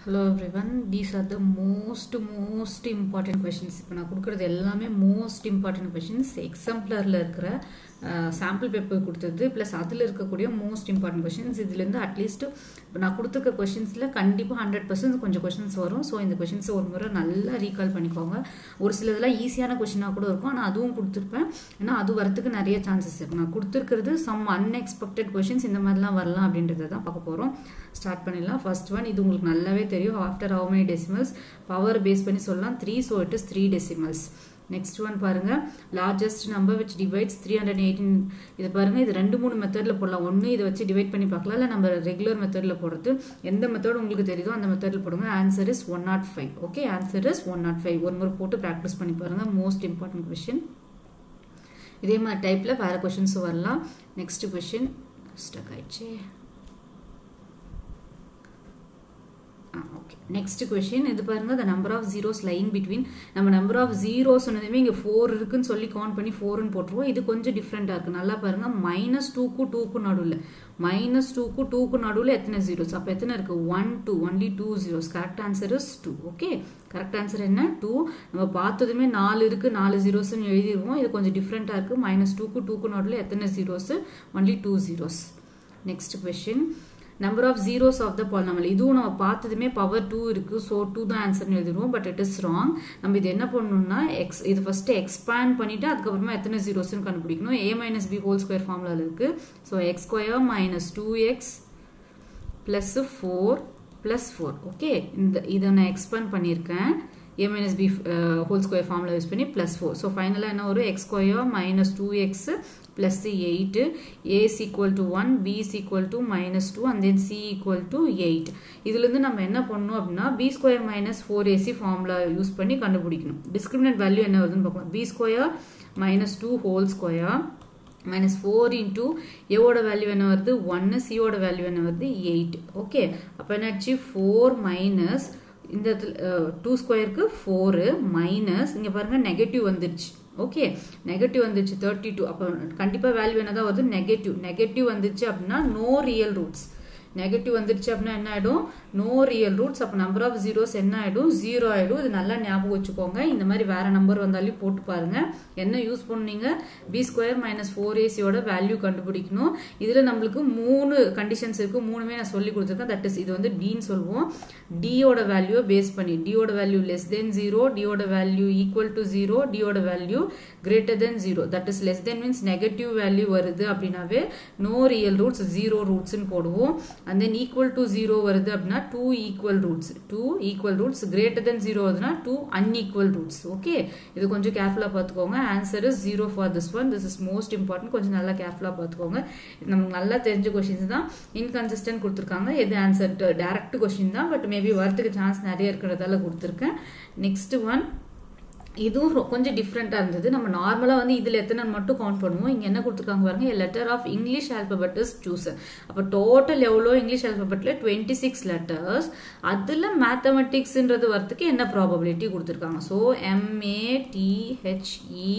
Hello everyone these are the most most important questions இப்போ நான் கொடுக்குறது எல்லாமே மோஸ்ட் இம்பார்ட்டன்ட் கொஷின்ஸ் எக்ஸாம்பிளரில் இருக்கிற சாம்பிள் பேப்பர் கொடுத்தது ப்ளஸ் அதில் இருக்கக்கூடிய மோஸ்ட் இம்பார்ட்டன்ட் கொஷின்ஸ் இதுலேருந்து அட்லீஸ்ட் இப்போ நான் கொடுத்துருக்க கொஷின்ஸில் கண்டிப்பாக ஹண்ட்ரட் பர்சன்ட் கொஞ்சம் கொஷின்ஸ் வரும் ஸோ இந்த கொஷின்ஸை ஒரு முறை நல்லா ரீகால் பண்ணிக்கோங்க ஒரு சில இதெல்லாம் ஈஸியான கொஷினாக கூட இருக்கும் ஆனால் அதுவும் கொடுத்துருப்பேன் ஏன்னா அது வரத்துக்கு நிறைய சான்சஸ் இருக்கு நான் கொடுத்துருக்கிறது சம் அன்எக்ஸ்பெக்டட் கொஷின்ஸ் இந்த மாதிரிலாம் வரலாம் அப்படின்றத தான் பார்க்க போகிறோம் ஸ்டார்ட் பண்ணிடலாம் ஃபர்ஸ்ட் ஒன் இது உங்களுக்கு நல்லாவே தெரியும் after how many decimals power base பண்ணி சொல்லலாம் three so it is three decimals next one பாருங்க largest number which divides three hundred eighteen இது பாருங்க இது ரெண்டு மூணு மெத்தடில் போடலாம் ஒன்று இதை வச்சு டிவைட் பண்ணி பார்க்கலாம் இல்லை நம்ம ரெகுலர் மெத்தடில் போடுறது எந்த மெத்தட் உங்களுக்கு தெரியுதோ அந்த மெத்தடில் போடுங்க answer is one naught five okay answer is one naught five ஒரு முறை போட்டு ப்ராக்டிஸ் பண்ணி பாருங்க மோஸ்ட் இம்பார்ட்டன்ட் கொஷின் இதே மாதிரி டைப்பில் வேறு கொஷின்ஸும் வரலாம் நெக்ஸ்ட் கொஷின் ஸ்டக் ஆயிடுச்சு ஓகே நெக்ஸ்ட் கொஷின் இது பாருங்க the number of zeros line between நம்ம நம்பர் ஆஃப் ஜீரோஸ் சொன்னதுமே இங்கே ஃபோர் இருக்குன்னு சொல்லி கவுண்ட் பண்ணி ஃபோர்னு போட்டுருவோம் இது கொஞ்சம் டிஃப்ரெண்ட்டாக இருக்குது நல்லா பாருங்க மைனஸ் டூக்கு டூக்கு நடுவில் மைனஸ் டூக்கு டூக்கு நடுவில் எத்தனை ஜீரோஸ் அப்போ எத்தனை இருக்குது one two only two zeros correct answer is two okay correct answer என்ன டூ நம்ம பார்த்ததுமே நாலு இருக்குது நாலு ஜீரோஸ்ன்னு எழுதிடுவோம் இது கொஞ்சம் டிஃப்ரெண்ட்டாக இருக்குது மைனஸ் டூக்கு டூக்கு நடுவில் எத்தனை zeros only two zeros next question number of zeros of the polynomial இதுவும் நம்ம பார்த்ததுமே பவர் டூ இருக்கு ஸோ டூ தான் ஆன்சர்னு எழுதிடுவோம் பட் இட் இஸ் ராங் நம்ம இது என்ன பண்ணணும்னா எக்ஸ் இது ஃபர்ஸ்ட் எக்ஸ்பேண்ட் பண்ணிட்டு அதுக்கப்புறமா எத்தனை ஜீரோஸ்னு கண்டுபிடிக்கணும் a minus b whole square formula இருக்கு so x square minus two x plus four plus four okay இந்த இதை நான் எக்ஸ்பேண்ட் பண்ணியிருக்கேன் a minus b whole square formula use பண்ணி பிளஸ் ஃபோர் ஸோ ஃபைனலாக என்ன வரும் x square minus two x plus 8 a is equal to 1 b is equal to minus 2 and then c equal to 8 இதுலேருந்து நம்ம என்ன பண்ணணும் அப்படின்னா b square minus four a c formula use பண்ணி கண்டுபிடிக்கணும் டிஸ்கிரிமினட் வேல்யூ என்ன வருதுன்னு பார்க்கலாம் b square minus two whole square minus four into ஏவோட வேல்யூ என்ன வருது ஒன்று சியோட வேல்யூ என்ன வருது எயிட் ஓகே அப்போ என்னாச்சு ஃபோர் மைனஸ் இந்த டூ ஸ்கொயருக்கு ஃபோரு மைனஸ் இங்கே பாருங்கள் நெகட்டிவ் வந்துருச்சு ஓகே நெகட்டிவ் வந்துச்சு தேர்ட்டி டூ அப்போ கண்டிப்பாக வேல்யூ என்ன தான் வருது நெகட்டிவ் நெகட்டிவ் வந்துச்சு அப்படின்னா நோ ரியல் ரூட்ஸ் நெகட்டிவ் வந்துருச்சு அப்படின்னா என்ன ஆகிடும் நோ ரியல் ரூட்ஸ் அப்போ நம்பர் ஆஃப் ஜீரோஸ் என்ன ஆகிடும் ஜீரோ ஆகிடும் இது நல்லா ஞாபகம் வச்சுக்கோங்க இந்த மாதிரி வேற நம்பர் வந்தாலும் போட்டு பாருங்க என்ன யூஸ் பண்ணீங்க பி ஸ்கொயர் மைனஸ் ஃபோர் ஏசியோட வேல்யூ கண்டுபிடிக்கணும் இதில் நம்மளுக்கு மூணு கண்டிஷன்ஸ் இருக்கு மூணுமே நான் சொல்லி கொடுத்துருக்கேன் தட் இஸ் இது வந்து டின்னு சொல்லுவோம் டியோட வேல்யூவை பேஸ் பண்ணி டியோட வேல்யூ லெஸ் தென் ஜீரோ டியோட வேல்யூ ஈக்குவல் டு ஜீரோ டியோட value greater than zero that is less than means negative value வருது அப்படின்னாவே நோ ரியல் ரூட்ஸ் ஜீரோ ரூட்ஸ்னு போடுவோம் and then equal to zero வருது அப்படின்னா two equal roots two equal roots greater than zero வருதுன்னா two unequal roots okay இது கொஞ்சம் கேர்ஃபுல்லாக பார்த்துக்கோங்க answer is zero for this one this is most important கொஞ்சம் நல்லா கேர்ஃபுல்லாக பார்த்துக்கோங்க நமக்கு நல்லா தெரிஞ்ச கொஷின்ஸ் தான் இன்கன்சிஸ்டன்ட் கொடுத்துருக்காங்க எது ஆன்சர் டேரக்ட் கொஷின் தான் பட் மேபி வரத்துக்கு சான்ஸ் நிறைய இருக்கிறதால கொடுத்துருக்கேன் நெக்ஸ்ட் ஒன் இதுவும் கொஞ்சம் டிஃப்ரெண்ட்டாக இருந்தது நம்ம நார்மலாக வந்து இதில் எத்தனை மட்டும் கவுண்ட் பண்ணுவோம் இங்கே என்ன கொடுத்துருக்காங்க பாருங்க letter of English alphabet is choose அப்போ டோட்டல் எவ்வளோ இங்கிலீஷ் ஆல்பபெட்டில் டுவெண்ட்டி சிக்ஸ் லெட்டர்ஸ் அதில் மேத்தமெட்டிக்ஸ்ன்றது வரத்துக்கு என்ன ப்ராபபிலிட்டி கொடுத்துருக்காங்க ஸோ எம்ஏடிஹெச்இ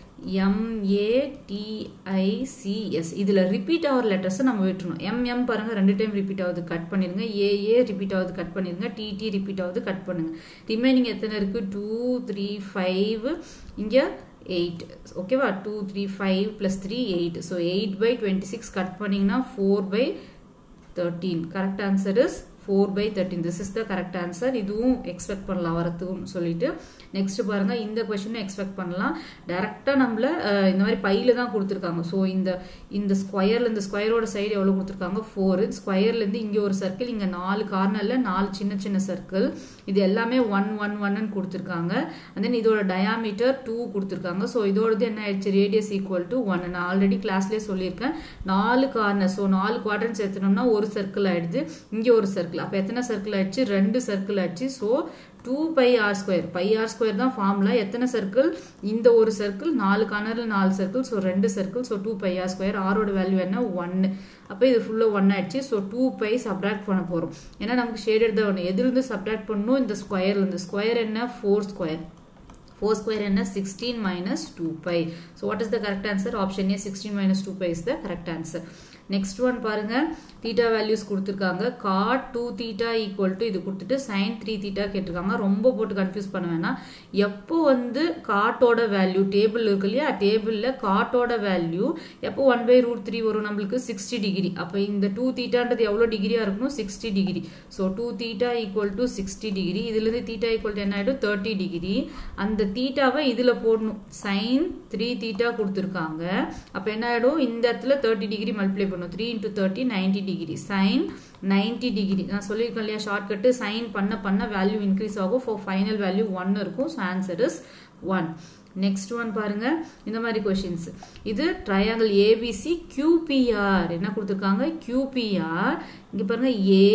எம்ஏடிஐசிஎஸ் இதில் ரிப்பீட் ஆகிற லெட்டர்ஸை நம்ம விட்டுருணும் எம்எம் பாருங்கள் ரெண்டு டைம் ரிப்பீட் ஆகுது கட் பண்ணிடுங்க ஏஏ ரிப்பீட் ஆகுது கட் பண்ணிடுங்க டிடி ரிப்பீட் ஆகுது கட் பண்ணுங்க ரிமைனிங் எத்தனை இருக்குது டூ த்ரீ ஃபைவ் இங்கே எயிட் ஓகேவா two three five plus three eight so eight by twenty six cut பண்ணிங்கன்னா four by thirteen correct answer is four by thirteen this is the correct answer இதுவும் expect பண்ணலாம் வரத்துக்கும் சொல்லிட்டு next பாருங்க இந்த கொஸ்டினும் expect பண்ணலாம் டேரெக்டாக நம்மள இந்த மாதிரி பையில தான் கொடுத்துருக்காங்க ஸோ இந்த இந்த ஸ்கொயர்ல இந்த ஸ்கொயரோட சைடு எவ்வளோ கொடுத்துருக்காங்க ஃபோர் ஸ்கொயர்லேருந்து இங்கே ஒரு சர்க்கிள் இங்கே நாலு கார்னரில் நாலு சின்ன சின்ன சர்க்கிள் இது எல்லாமே ஒன் ஒன் ஒன்னு கொடுத்துருக்காங்க அண்ட் தென் இதோட டயாமீட்டர் டூ கொடுத்துருக்காங்க ஸோ இதோடது என்ன ஆயிடுச்சு ரேடியஸ் ஈக்குவல் டு ஒன் நான் ஆல்ரெடி கிளாஸ்லேயே சொல்லியிருக்கேன் நாலு கார்னர் ஸோ நாலு குவாட்ரன்ஸ் எடுத்தோம்னா ஒரு சர்க்கிள் ஆயிடுது இங்கே ஒரு சர்க்கிள் அப்போ எத்தனை சர்க்கிள் ஆயிடுச்சு ரெண்டு சர்க்கிள் ஆயிடுச்சு so two pi R square pi R square தான் ஃபார்முலா எத்தனை சர்க்கிள் இந்த ஒரு சர்க்கிள் நாலு கார்னரில் நாலு சர்க்கிள் ஸோ ரெண்டு circle so two pi R square ஆரோட வேல்யூ என்ன ஒன்று அப்போ இது ஃபுல்லாக ஒன் ஆயிடுச்சு ஸோ டூ பை சப்ராக்ட் பண்ண போகிறோம் ஏன்னா நமக்கு ஷேடட் தான் ஒன்று எதுலேருந்து சப்ராக்ட் பண்ணணும் இந்த ஸ்கொயர்லேருந்து ஸ்கொயர் என்ன ஃபோர் ஸ்கொயர் 4 square என்ன 16 minus 2 pi. So what is the correct answer? Option A 16 minus 2 pi is the correct answer. Next one பாருங்க தீட்டா வேல்யூஸ் கொடுத்துருக்காங்க cot two theta equal to இது கொடுத்துட்டு சைன் த்ரீ தீட்டா கேட்டிருக்காங்க ரொம்ப போட்டு confuse பண்ண வேணாம் எப்போ வந்து காட்டோட வேல்யூ டேபிள் இருக்கு இல்லையா டேபிளில் காட்டோட வேல்யூ எப்போ ஒன் பை ரூட் த்ரீ வரும் நம்மளுக்கு சிக்ஸ்டி டிகிரி அப்போ இந்த டூ தீட்டான்றது எவ்வளோ டிகிரியாக இருக்கணும் sixty degree so two theta equal to sixty degree இதுலேருந்து தீட்டா ஈக்குவல் டு என்ன ஆகிடும் தேர்ட்டி டிகிரி அந்த தீட்டாவை இதில் போடணும் சைன் த்ரீ தீட்டா கொடுத்துருக்காங்க அப்போ என்ன ஆகிடும் இந்த இடத்துல தேர்ட்டி டிகிரி மல்டிப்ளை பண்ணும் three into thirty ninety degree sine ninety degree நான் சொல்லியிருக்கேன் இல்லையா ஷார்ட்கட்டு சைன் பண்ண பண்ண வேல்யூ இன்க்ரீஸ் ஆகும் ஃபார் ஃபைனல் வேல்யூ ஒன் இருக்கும் so answer is one next one பாருங்க இந்த மாதிரி கொஷின்ஸ் இது ட்ரையாங்கிள் ஏபிசி கியூபிஆர் என்ன கொடுத்துருக்காங்க கியூபிஆர் இங்க பாருங்க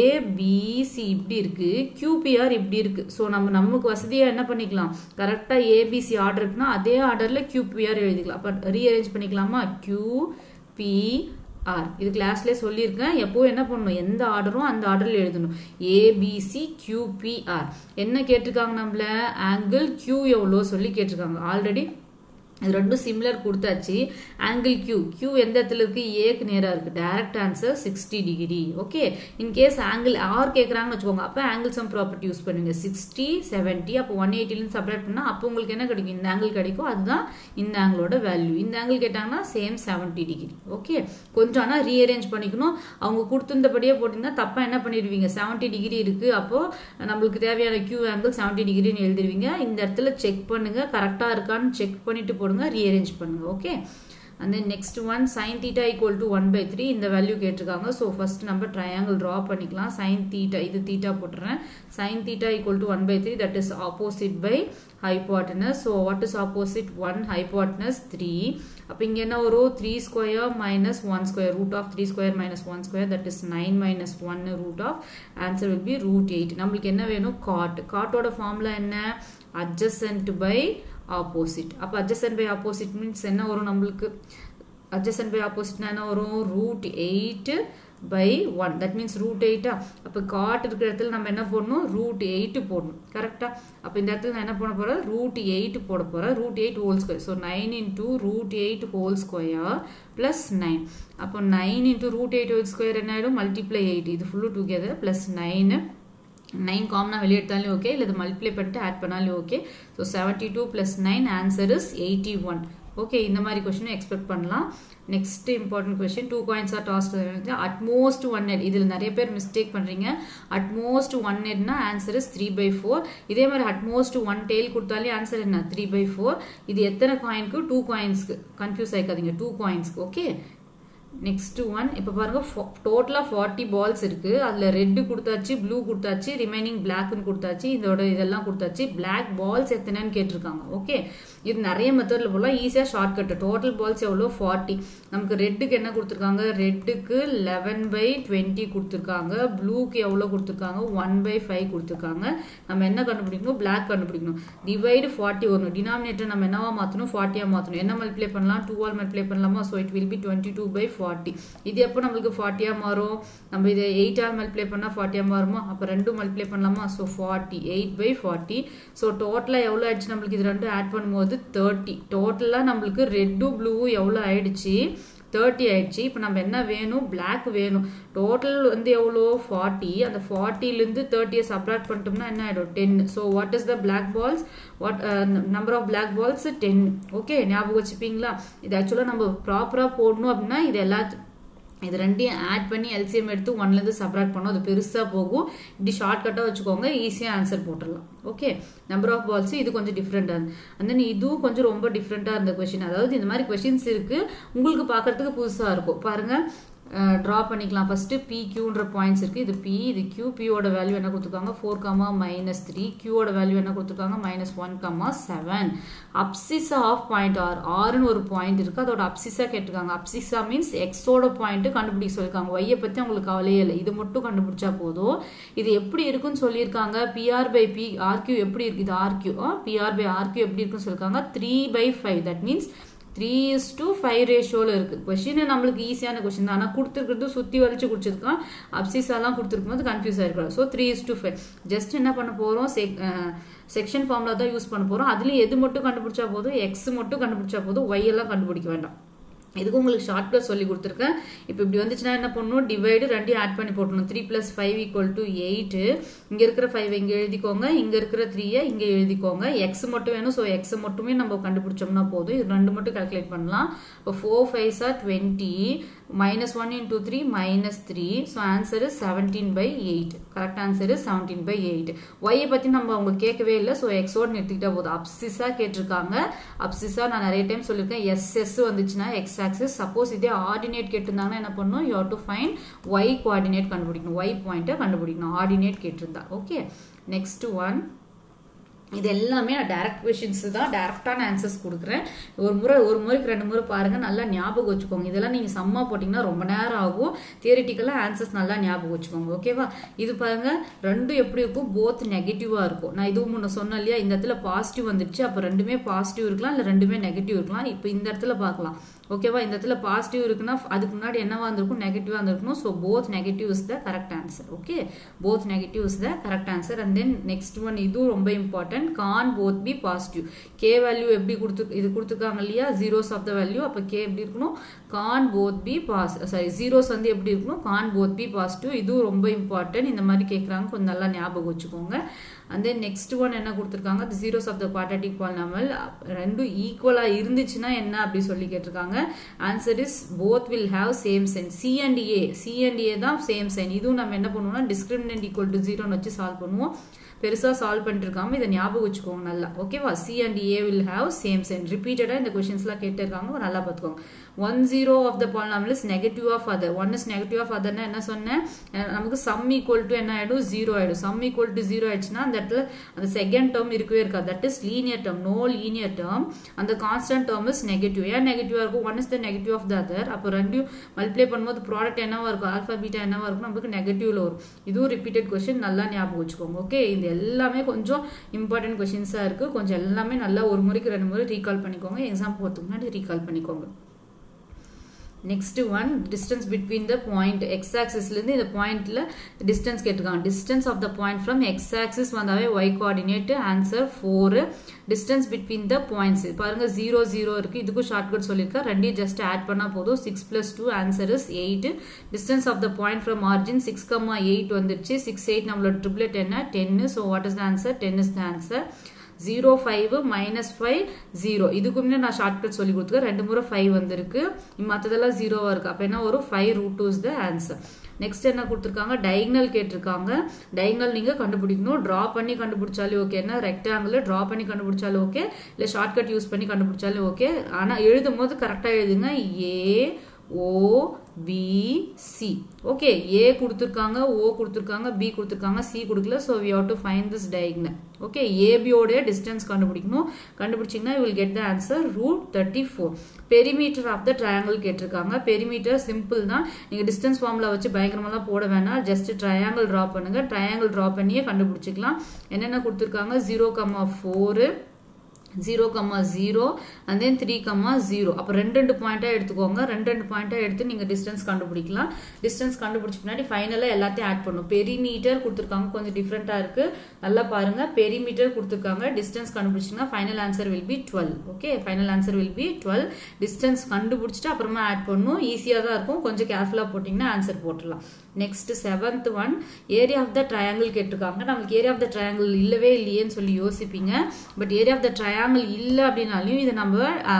ஏபிசி இப்படி இருக்கு கியூபிஆர் இப்படி இருக்கு ஸோ நம்ம நமக்கு வசதியா என்ன பண்ணிக்கலாம் கரெக்டா ஏபிசி ஆர்டர் இருக்குன்னா அதே ஆர்டர்ல கியூபிஆர் எழுதிக்கலாம் அப்ப ரீஅரேஞ்ச் பண்ணிக்கலாமா கியூ பி ஆர் இது கிளாஸ்லேயே சொல்லியிருக்கேன் எப்போ என்ன பண்ணணும் எந்த ஆர்டரும் அந்த ஆர்டரில் எழுதணும் ஏபிசி கியூபிஆர் என்ன கேட்டிருக்காங்க நம்மள ஆங்கிள் கியூ எவ்வளோ சொல்லி கேட்டிருக்காங்க ஆல்ரெடி இது ரெண்டும் சிமிலர் கொடுத்தாச்சு ஆங்கிள் கியூ கியூ எந்த இடத்துல இருக்கு ஏக்கு நேராக இருக்கு direct answer sixty degree okay in case angle R கேட்குறாங்கன்னு வச்சுக்கோங்க அப்போ ஆங்கிள் சம் ப்ராப்பர்ட்டி யூஸ் பண்ணுங்க சிக்ஸ்டி செவன்ட்டி அப்போ ஒன் எயிட்டிலேருந்து சப்ரேட் பண்ணால் அப்போ உங்களுக்கு என்ன கிடைக்கும் இந்த ஆங்கிள் கிடைக்கும் அதுதான் இந்த ஆங்கிளோட வேல்யூ இந்த ஆங்கிள் கேட்டாங்கன்னா சேம் செவன்ட்டி டிகிரி ஓகே கொஞ்சம் ஆனால் ரீஅரேஞ்ச் பண்ணிக்கணும் அவங்க கொடுத்துருந்தபடியே போட்டிங்கன்னா தப்பாக என்ன பண்ணிடுவீங்க செவன்ட்டி டிகிரி இருக்கு அப்போ நம்மளுக்கு தேவையான கியூ ஆங்கிள் செவன்ட்டி டிகிரின்னு எழுதிருவீங்க இந்த இடத்துல செக் பண்ணுங்க கரெக்டாக இருக்கான்னு செக் பண்ணிட்டு போடுங்க ரீஅரேஞ்ச் பண்ணுங்க okay and then next one sine theta equal to one by three இந்த வேல்யூ கேட்டிருக்காங்க ஸோ ஃபர்ஸ்ட் நம்ம ட்ரையாங்கிள் ட்ரா பண்ணிக்கலாம் சைன் தீட்டா இது தீட்டா போட்டுறேன் sine theta equal to one by three that is opposite by hypotenuse so what is opposite 1 hypotenuse 3 அப்ப இங்க என்ன வரும் 3 square minus 1 square root of 3 square minus 1 square that is 9 minus 1 root of answer will be root 8 நம்மளுக்கு என்ன வேணும் cot cotோட formula என்ன adjacent by opposite அப்ப adjacent by opposite means என்ன வரும் நம்மளுக்கு adjacent by opposite என்ன வரும் root 8 by one that means root எயிட்டா அப்போ காட் இருக்கிற இடத்துல நம்ம என்ன போடணும் ரூட் எயிட் போடணும் கரெக்டா அப்போ இந்த இடத்துல நான் என்ன பண்ண போறேன் ரூட் எயிட் போட போறேன் root eight whole square so nine into root eight whole square plus nine அப்போ nine into root eight whole square என்ன ஆயிடும் மல்டிப்ளை எயிட் இது full together plus nine nine காமனாக வெளியே எடுத்தாலும் ஓகே இல்லை இது மல்டிப்ளை பண்ணிட்டு ஆட் பண்ணாலும் okay so seventy two plus nine answer is eighty one okay இந்த மாதிரி கொஸ்டினும் எக்ஸ்பெக்ட் பண்ணலாம் next important question two coins are tossed at most one head இதில் நிறைய பேர் மிஸ்டேக் பண்ணுறீங்க அட்மோஸ்ட் ஒன் நெட்னா answer is three by four இதே மாதிரி அட்மோஸ்ட் ஒன் டெய்ல் கொடுத்தாலே ஆன்சர் என்ன த்ரீ பை ஃபோர் இது எத்தனை காயினுக்கு டூ காயின்ஸ்க்கு கன்ஃபியூஸ் ஆயிக்காதீங்க டூ காயின்ஸ்க்கு ஓகே நெக்ஸ்ட் ஒன் இப்போ பாருங்க டோட்டலாக ஃபார்ட்டி பால்ஸ் இருக்கு அதில் ரெட்டு கொடுத்தாச்சு ப்ளூ கொடுத்தாச்சு ரிமைனிங் பிளாக்னு கொடுத்தாச்சு இதோட இதெல்லாம் கொடுத்தாச்சு பிளாக் பால்ஸ் எத்தனைன்னு கேட்டிருக்காங்க ஓகே இது நிறைய மெத்தடில் போகலாம் ஈஸியாக ஷார்ட் கட்டு டோட்டல் பால்ஸ் எவ்வளோ ஃபார்ட்டி நமக்கு ரெட்டுக்கு என்ன கொடுத்துருக்காங்க ரெட்டுக்கு லெவன் பை டுவெண்ட்டி கொடுத்துருக்காங்க ப்ளூக்கு எவ்வளோ கொடுத்துருக்காங்க ஒன் பை ஃபைவ் கொடுத்துருக்காங்க நம்ம என்ன கண்டுபிடிக்கணும் பிளாக் கண்டுபிடிக்கணும் டிவைடு ஃபார்ட்டி வரணும் டினாமினேட்டர் நம்ம என்னவா மாற்றணும் ஃபார்ட்டியாக மாற்றணும் என்ன மல்டிப்ளை பண்ணலாம் டூ ஆல் மல்டிப்ளை பண்ணலாமா so it will be twenty two by forty இது எப்போ நம்மளுக்கு ஃபார்ட்டியாக மாறும் நம்ம இதை எயிட் ஆல் மல்டிப்ளை பண்ணால் ஃபார்ட்டியாக மாறுமா அப்போ ரெண்டும் மல்டிப்ளை பண்ணலாமா so forty eight by forty so டோட்டலாக எவ்வளோ ஆயிடுச்சு நம்மளுக்கு இது ரெண்டும் ஆட் பண்ணும்போது தேர்ட்டி டோட்டலாக நம்மளுக்கு ரெட்டும் ப்ளூவும் எவ்வளோ ஆயிடுச்சு தேர்ட்டி ஆயிடுச்சு இப்போ நம்ம என்ன வேணும் பிளாக் வேணும் டோட்டல் வந்து எவ்வளோ ஃபார்ட்டி அந்த ஃபார்ட்டிலேருந்து தேர்ட்டியை சப்ராக்ட் பண்ணிட்டோம்னா என்ன ஆகிடும் ten so what is the black balls what number of black balls ten okay ஞாபகம் வச்சுப்பீங்களா இது ஆக்சுவலாக நம்ம ப்ராப்பராக போடணும் அப்படின்னா இது எல்லாத்து இது ரெண்டையும் ஆட் பண்ணி எல்சிஎம் எடுத்து ஒன்லேருந்து சப்ராக்ட் பண்ணோம் அது பெருசாக போகும் இப்படி ஷார்ட்கட்டாக வச்சுக்கோங்க ஈஸியாக ஆன்சர் போட்டுடலாம் ஓகே நம்பர் ஆஃப் பால்ஸ் இது கொஞ்சம் டிஃப்ரெண்டாக இருந்து அண்ட் தென் இதுவும் கொஞ்சம் ரொம்ப டிஃப்ரெண்ட்டாக இருந்த கொஷின் அதாவது இந்த மாதிரி கொஷின்ஸ் இருக்குது உங்களுக்கு பார்க்கறதுக்கு புதுசாக இருக்கும் பாருங்கள் ட்ரா பண்ணிக்கலாம் ஃபஸ்ட்டு பி கியூன்ற பாயிண்ட்ஸ் இருக்குது இது பி இது கியூ பியோட வேல்யூ என்ன கொடுத்துருக்காங்க ஃபோர் கமா மைனஸ் த்ரீ கியூவோட வேல்யூ என்ன கொடுத்துருக்காங்க minus one comma seven abscissa of point R ஆறுன்னு ஒரு பாயிண்ட் இருக்குது அதோட அப்சிசா கேட்டிருக்காங்க அப்சிசா மீன்ஸ் எக்ஸோட பாயிண்ட் கண்டுபிடிக்க சொல்லியிருக்காங்க ஒய்யை பற்றி அவங்களுக்கு கவலையே இல்லை இது மட்டும் கண்டுபிடிச்சா போதும் இது எப்படி இருக்குன்னு சொல்லியிருக்காங்க பிஆர் பை பி ஆர்கியூ எப்படி இருக்கு இது ஆர்கியூ பிஆர் பை ஆர்கியூ எப்படி இருக்குன்னு சொல்லியிருக்காங்க three by five that means three is to five ரேஷியோவில் இருக்குது கொஷின் நம்மளுக்கு ஈஸியான கொஷின் தான் ஆனால் கொடுத்துருக்கிறது சுற்றி வலிச்சு குடிச்சிருக்கான் அப்சிஸாலாம் கொடுத்துருக்கும் போது கன்ஃபியூஸ் ஆயிருக்கலாம் so three is to five just என்ன பண்ண போகிறோம் செக் செக்ஷன் ஃபார்மில் தான் யூஸ் பண்ண போகிறோம் அதுலேயும் எது மட்டும் கண்டுபிடிச்சா போதும் எக்ஸ் மட்டும் கண்டுபிடிச்சா போதும் ஒய் எல்லாம் கண்டுபிடிக்க வேண்டாம் இதுக்கு உங்களுக்கு ஷார்ட் ப்ளஸ் சொல்லி கொடுத்துருக்கேன் இப்போ இப்படி வந்துச்சுன்னா என்ன பண்ணணும் டிவைடு ரெண்டையும் ஆட் பண்ணி போட்டணும் three plus five equal to eight இங்கே இருக்கிற ஃபைவ் இங்கே எழுதிக்கோங்க இங்கே இருக்கிற த்ரீயை இங்கே எழுதிக்கோங்க எக்ஸ் மட்டும் வேணும் ஸோ எக்ஸ் மட்டுமே நம்ம கண்டுபிடிச்சோம்னா போதும் இது ரெண்டு மட்டும் கால்குலேட் பண்ணலாம் இப்போ four five sir twenty minus one into three minus three so answer is seventeen by eight correct answer is seventeen by eight ஒய்யை பற்றி நம்ம அவங்க கேட்கவே இல்லை ஸோ எக்ஸோடு நிறுத்திக்கிட்டா போதும் அப்சிஸாக கேட்டிருக்காங்க அப்சிஸாக நான் நிறைய டைம் சொல்லியிருக்கேன் எஸ் எஸ் வந்துச்சுன்னா எக்ஸ் ஆக்சிஸ் சப்போஸ் இதே ஆர்டினேட் கேட்டிருந்தாங்கன்னா என்ன பண்ணணும் you to find y coordinate கண்டுபிடிக்கணும் ஒய் பாயிண்ட்டை கண்டுபிடிக்கணும் ஆர்டினேட் கேட்டிருந்தா ஓகே நெக்ஸ்ட் ஒன் இது எல்லாமே நான் டேரக்ட் கொஷின்ஸ் தான் டேரக்டான ஆன்சர்ஸ் கொடுக்குறேன் ஒரு முறை ஒரு முறைக்கு ரெண்டு முறை பாருங்க நல்லா ஞாபகம் வச்சுக்கோங்க இதெல்லாம் நீங்கள் சம்மா போட்டிங்கன்னா ரொம்ப நேரம் ஆகும் தியரிட்டிக்கலாக ஆன்சர்ஸ் நல்லா ஞாபகம் வச்சுக்கோங்க ஓகேவா இது பாருங்க ரெண்டும் எப்படி இருக்கும் போத் நெகட்டிவாக இருக்கும் நான் இதுவும் முன்ன சொன்னேன் இல்லையா இந்த இடத்துல பாசிட்டிவ் வந்துடுச்சு அப்போ ரெண்டுமே பாசிட்டிவ் இருக்கலாம் இல்லை ரெண்டுமே நெகட்டிவ் இருக்கலாம் இப்போ இந்த இடத்துல பார்க்கலாம் ஓகேவா இந்த இடத்துல பாசிட்டிவ் இருக்குன்னா அதுக்கு முன்னாடி என்னவா இருந்திருக்கும் நெகட்டிவா இருந்திருக்கணும் so both negative is the correct answer okay both negative is the correct answer and then next one இதுவும் ரொம்ப important can both be positive k value எப்படி கொடுத்து இது கொடுத்துருக்காங்க இல்லையா ஜீரோஸ் ஆஃப் த வேல்யூ அப்போ கே எப்படி இருக்கணும் கான் போத் பி பாஸ் சாரி ஜீரோஸ் வந்து எப்படி இருக்கணும் கான் போத் பி பாசிட்டிவ் இதுவும் ரொம்ப இம்பார்ட்டன்ட் இந்த மாதிரி கேட்குறாங்க கொஞ்சம் நல்லா ஞாபகம் வச்சுக்கோங்க அண்ட் தென் நெக்ஸ்ட் ஒன் என்ன கொடுத்துருக்காங்க the zeros of the quadratic polynomial ரெண்டும் ஈக்குவலாக இருந்துச்சுன்னா என்ன அப்படி சொல்லி கேட்டிருக்காங்க answer is both will have same sign c and a c and a தான் சேம் சைன் இதுவும் நம்ம என்ன பண்ணுவோம்னா டிஸ்கிரிமினன்ட் ஈக்குவல் டு ஜீரோன்னு வச்சு சால்வ் பண்ணுவோம் பெருசாக சால்வ் பண்ணிட்டு இருக்காம இதை ஞாபகம் வச்சுக்கோங்க நல்லா ஓகேவா c and a will have same sign ரிப்பீட்டடாக இந்த கொஷின்ஸ்லாம் கேட்டிருக்காங்க நல்லா பார்த்துக்கோங்க one zero of the polynomial is negative of other one is negative of அதர்னா என்ன சொன்னேன் நமக்கு சம் ஈக்குவல் டு என்ன ஆகிடும் ஜீரோ ஆகிடும் சம் ஈக்குவல் டு ஜீரோ ஆயிடுச்சுன்னா அந்த இடத்துல அந்த செகண்ட் டேர்ம் இருக்கவே இருக்காது that is linear term no linear term அந்த கான்ஸ்டன்ட் டேர்ம் இஸ் நெகட்டிவ் ஏன் நெகட்டிவாக இருக்கும் one is the negative of the other அப்போ ரெண்டையும் மல்டிப்ளை பண்ணும்போது ப்ராடக்ட் என்னவா இருக்கும் ஆல்ஃபா பீட்டா என்னவா இருக்கும் நமக்கு நெகட்டிவ்ல வரும் இதுவும் ரிப்பீட்டட் கொஸ்டின் நல்லா ஞாபகம் வச்சுக்கோங்க ஓகே இது எல்லாமே கொஞ்சம் இம்பார்ட்டன்ட் கொஸ்டின்ஸாக இருக்குது கொஞ்சம் எல்லாமே நல்லா ஒரு முறைக்கு ரெண்டு முறை ரீகால் பண்ணிக்கோங்க எக்ஸாம் போகிறதுக்கு முன்னாடி ரீகால் பண்ணிக்கோங்க next one distance between the point X ஆக்சிஸ்லேருந்து இந்த பாயிண்ட்ல டிஸ்டன்ஸ் கேட்டிருக்காங்க distance of the point from X axis வந்தாவே Y coordinate answer four distance between the points பாருங்க ஜீரோ ஜீரோ இருக்கு இதுக்கும் ஷார்ட்கட் சொல்லியிருக்கேன் ரெண்டையும் ஜஸ்ட் ஆட் பண்ணா போதும் six plus two answer is eight distance of the point from origin six comma eight வந்துருச்சு six eight நம்மளோட ட்ரிப்ளெட் என்ன டென்னு so what is the answer ten is the answer zero five minus five zero இதுக்குமே நான் shortcut சொல்லி கொடுத்துருக்கேன் ரெண்டு முறை ஃபைவ் வந்திருக்கு மற்றதெல்லாம் ஜீரோவாக இருக்குது அப்போ என்ன ஒரு five root two is the answer next என்ன கொடுத்துருக்காங்க டைக்னல் கேட்டிருக்காங்க டைக்னல் நீங்கள் கண்டுபிடிக்கணும் ட்ரா பண்ணி கண்டுபிடிச்சாலே ஓகே என்ன ரெக்டாங்கிள் ட்ரா பண்ணி கண்டுபிடிச்சாலும் ஓகே இல்லை ஷார்ட்கட் யூஸ் பண்ணி கண்டுபிடிச்சாலும் ஓகே ஆனால் எழுதும் போது கரெக்டாக எழுதுங்க A O B C okay A கொடுத்துருக்காங்க ஓ கொடுத்துருக்காங்க பி கொடுத்துருக்காங்க சி கொடுக்கல so we have to find this diagonal okay ஏபியோடைய டிஸ்டன்ஸ் கண்டுபிடிக்கணும் கண்டுபிடிச்சிங்கன்னா will get the answer root thirty four perimeter of the triangle கேட்டிருக்காங்க பெரிமீட்டர் சிம்பிள் தான் நீங்கள் டிஸ்டன்ஸ் ஃபார்மில் வச்சு பயங்கரமெல்லாம் போட வேணாம் ஜஸ்ட் ட்ரையாங்கிள் ட்ரா பண்ணுங்க ட்ரையாங்கிள் ட்ரா பண்ணியே கண்டுபிடிச்சிக்கலாம் என்னென்ன கொடுத்துருக்காங்க zero comma four zero comma zero and then three comma zero அப்போ ரெண்டு ரெண்டு பாயிண்டாக எடுத்துக்கோங்க ரெண்டு ரெண்டு பாயிண்டாக எடுத்து நீங்கள் டிஸ்டன்ஸ் கண்டுபிடிக்கலாம் டிஸ்டன்ஸ் கண்டுபிடிச்ச பின்னாடி ஃபைனலாக எல்லாத்தையும் ஆட் பண்ணும் பெரிமீட்டர் கொடுத்துருக்காங்க கொஞ்சம் டிஃப்ரெண்ட்டாக இருக்குது நல்லா பாருங்கள் பெரிமீட்டர் கொடுத்துருக்காங்க டிஸ்டன்ஸ் கண்டுபிடிச்சிங்கன்னா final answer will be twelve okay final answer will be twelve distance கண்டுபிடிச்சிட்டு அப்புறமா ஆட் பண்ணும் ஈஸியாக தான் இருக்கும் கொஞ்சம் கேர்ஃபுல்லாக போட்டிங்கன்னா ஆன்சர் போட்டுடலாம் next seventh one area of the triangle கேட்டிருக்காங்க நமக்கு ஏரியா ஆஃப் த ட்ரையாங்கிள் இல்லவே இல்லையேன்னு சொல்லி யோசிப்பீங்க but area of the triangle இல்லை அப்படின்னாலையும் இதை நம்ம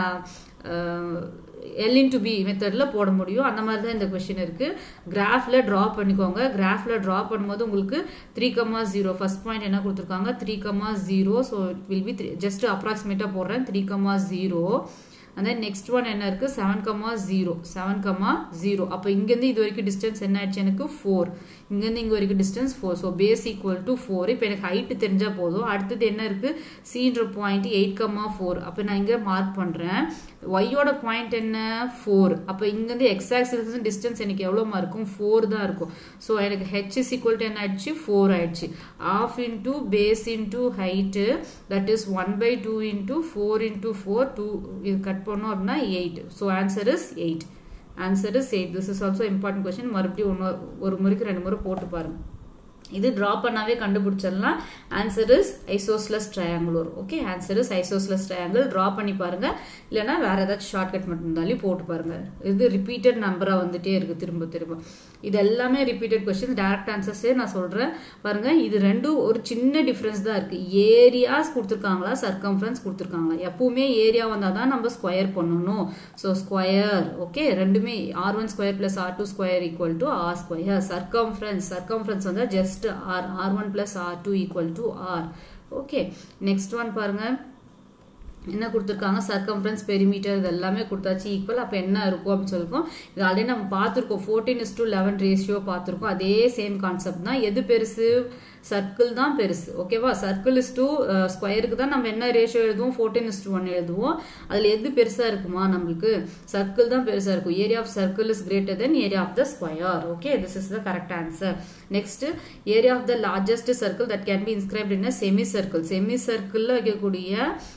எல் இன்டு பி மெத்தடில் போட முடியும் அந்த மாதிரி தான் இந்த கொஷின் இருக்குது கிராஃபில் ட்ரா பண்ணிக்கோங்க கிராஃபில் ட்ரா பண்ணும்போது உங்களுக்கு three comma zero first point என்ன கொடுத்துருக்காங்க three comma zero so it will be three just அப்ராக்சிமேட்டாக போடுறேன் three comma zero and then next one என்ன இருக்குது seven comma zero seven comma zero அப்போ இங்கேருந்து இது வரைக்கும் டிஸ்டன்ஸ் என்ன ஆயிடுச்சு எனக்கு ஃபோர் இங்கேருந்து இங்கே வரைக்கும் distance four so base equal to four இப்போ எனக்கு ஹைட்டு தெரிஞ்சால் போதும் அடுத்தது என்ன இருக்குது சீன்ற பாயிண்ட் எயிட் கம்மா ஃபோர் அப்போ நான் இங்கே மார்க் பண்ணுறேன் ஒய்யோட பாயிண்ட் என்ன ஃபோர் அப்போ இங்கேருந்து எக்ஸ் ஆக்சிஸ் டிஸ்டன்ஸ் எனக்கு எவ்வளோமா இருக்கும் ஃபோர் தான் இருக்கும் ஸோ எனக்கு ஹெச் இஸ் ஈக்குவல் டு என்ன ஆயிடுச்சு ஃபோர் ஆயிடுச்சு half into base into height that is one by two into four into four two இது கட் பண்ணோம் அப்படின்னா eight so answer is eight answer is eight this is also important question மறுபடியும் ஒன்று ஒரு முறைக்கு ரெண்டு முறை போட்டு பாருங்க இது ட்ரா பண்ணாவே கண்டுபிடிச்சிடலாம் ஆன்சர் இஸ் ஐசோஸ்லஸ் ட்ரையாங்கிள் வரும் okay answer is isosceles triangle draw பண்ணி பாருங்க இல்லைன்னா வேற ஏதாச்சும் ஷார்ட்கட் மட்டும் இருந்தாலும் போட்டு பாருங்க இது ரிப்பீட்டட் நம்பரா வந்துட்டே இருக்கு திரும்ப திரும்ப இது எல்லாமே ரிப்பீட்டட் கொஸ்டின் டைரக்ட் ஆன்சர்ஸே நான் சொல்றேன் பாருங்க இது ரெண்டும் ஒரு சின்ன டிஃபரன்ஸ் தான் இருக்கு ஏரியாஸ் கொடுத்துருக்காங்களா சர்க்கம்ஃபரன்ஸ் கொடுத்துருக்காங்களா எப்பவுமே ஏரியா வந்தால் தான் நம்ம ஸ்கொயர் பண்ணணும் ஸோ ஸ்கொயர் ஓகே ரெண்டுமே R one square plus R two square equal to R square circumference circumference வந்து just R R one plus R two equal to R okay next one பாருங்க என்ன கொடுத்துருக்காங்க circumference perimeter இது எல்லாமே கொடுத்தாச்சு equal அப்போ என்ன இருக்கும் அப்படின்னு சொல்லிருக்கோம் இது ஆல்ரெடி நம்ம பார்த்துருக்கோம் fourteen is to eleven ratio பார்த்துருக்கோம் அதே சேம் கான்செப்ட் தான் எது பெருசு சர்க்கிள் தான் பெருசு ஓகேவா சர்க்கிள் இஸ் டூ ஸ்கொயருக்கு தான் நம்ம என்ன ரேஷியோ எழுதுவோம் ஃபோர்டீன் இஸ் டூ ஒன் எழுதுவோம் அதில் எது பெருசாக இருக்குமா நம்மளுக்கு சர்க்கிள் தான் பெருசாக இருக்கும் area of circle is greater than area of the square okay this is the correct answer next area of the largest circle that can be inscribed in semicircle செமி சர்க்கிளில் வைக்கக்கூடிய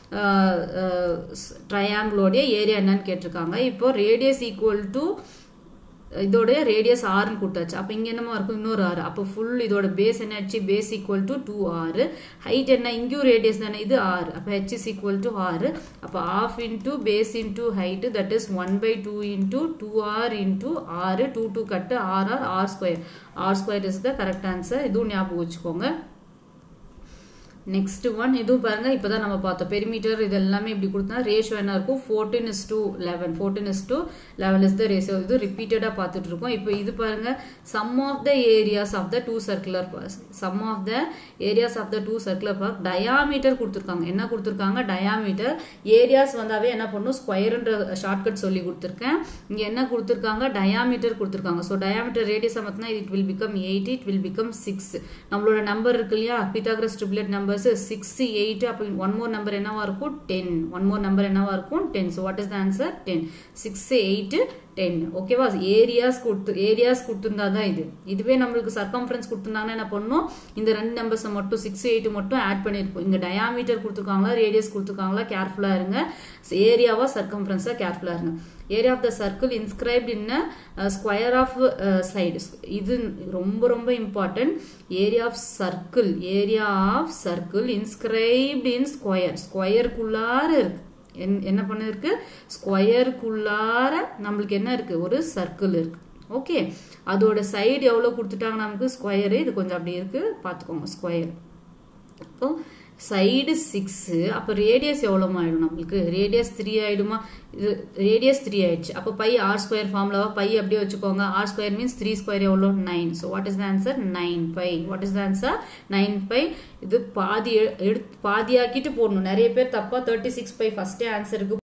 ட்ரையாங்கிளோடைய ஏரியா என்னன்னு கேட்டிருக்காங்க இப்போ ரேடியஸ் ஈக்குவல் டு இதோட radius ஆறுன்னு கொடுத்தாச்சு அப்போ இங்கே என்னமா இருக்கும் இன்னொரு ஆறு அப்போ ஃபுல் இதோட பேஸ் என்ன ஆச்சு பேஸ் ஈக்குவல் டு டூ ஆறு ஹைட் என்ன இங்கேயும் ரேடியஸ் தானே இது ஆறு அப்போ ஹெச் இஸ் ஈக்குவல் டு ஆறு அப்போ half into base into height that is one by two into two R into ஆறு two two cut R R R square R square is the correct answer இதுவும் ஞாபகம் வச்சுக்கோங்க next one இதுவும் பாருங்க இப்பதான் நம்ம பார்த்தோம் பெரிமீட்டர் இது எல்லாமே இப்படி கொடுத்தா ரேஷியோ என்ன இருக்கும் fourteen is to eleven fourteen is to eleven is the ratio இது ரிப்பீட்டடா பார்த்துட்டு இருக்கோம் இப்போ இது பாருங்க sum of the areas of the two circular sum of the areas of the two circular park diameter கொடுத்துருக்காங்க என்ன கொடுத்துருக்காங்க டயாமீட்டர் ஏரியாஸ் வந்தாவே என்ன பண்ணும் ஸ்கொயர்ன்ற ஷார்ட்கட் சொல்லி கொடுத்துருக்கேன் இங்க என்ன கொடுத்துருக்காங்க டயாமீட்டர் கொடுத்துருக்காங்க ஸோ டயாமீட்டர் ரேடியஸ் பார்த்தீங்கன்னா it will become eight it will become six நம்மளோட நம்பர் இருக்கு இல்லையா Pythagoras triplet numbers six eight அப்போ ஒன் மோர் நம்பர் என்னவா இருக்கும் டென் ஒன் மோர் நம்பர் என்னவா இருக்கும் ten so what is the answer ten six eight ten ஓகேவா areas கொடுத்து ஏரியாஸ் கொடுத்துருந்தா தான் இது இதுவே நம்மளுக்கு சர்க்கம்ஃபரன்ஸ் கொடுத்துருந்தாங்கன்னா என்ன பண்ணணும் இந்த ரெண்டு நம்பர்ஸை மட்டும் சிக்ஸ் எயிட் மட்டும் ஆட் பண்ணியிருப்போம் இங்கே டயாமீட்டர் கொடுத்துருக்காங்களா ரேடியஸ் கொடுத்துருக்காங்களா கேர்ஃபுல்லாக இருங்க ஏரியாவா சர்க்கம்ஃபரன்ஸாக கேர்ஃபுல்லாக இருங்க area of the circle inscribed in square of side இது ரொம்ப ரொம்ப important area of circle area of circle inscribed in square ஸ்கொயருக்குள்ளார இருக்கு என்ன பண்ணிருக்கு ஸ்கொயருக்குள்ளார நம்மளுக்கு என்ன இருக்கு ஒரு சர்க்கிள் இருக்கு ஓகே அதோட சைடு எவ்வளோ கொடுத்துட்டாங்க நமக்கு ஸ்கொயரு இது கொஞ்சம் அப்படி இருக்கு பார்த்துக்கோங்க ஸ்கொயர் அப்போ சைடு சிக்ஸு அப்போ ரேடியஸ் எவ்வளோ ஆயிடும் நம்மளுக்கு ரேடியஸ் த்ரீ ஆயிடுமா இது ரேடியஸ் த்ரீ ஆயிடுச்சு அப்போ பை ஆர் ஸ்கொயர் ஃபார்ம்லவா பை அப்படியே வச்சுக்கோங்க R square means three square எவ்வளோ nine so what is the answer nine pi what is the answer nine pi இது பாதி எடுத்து பாதியாக்கிட்டு போடணும் நிறைய பேர் தப்பா தேர்ட்டி சிக்ஸ் பை ஃபர்ஸ்டே ஆன்சருக்கு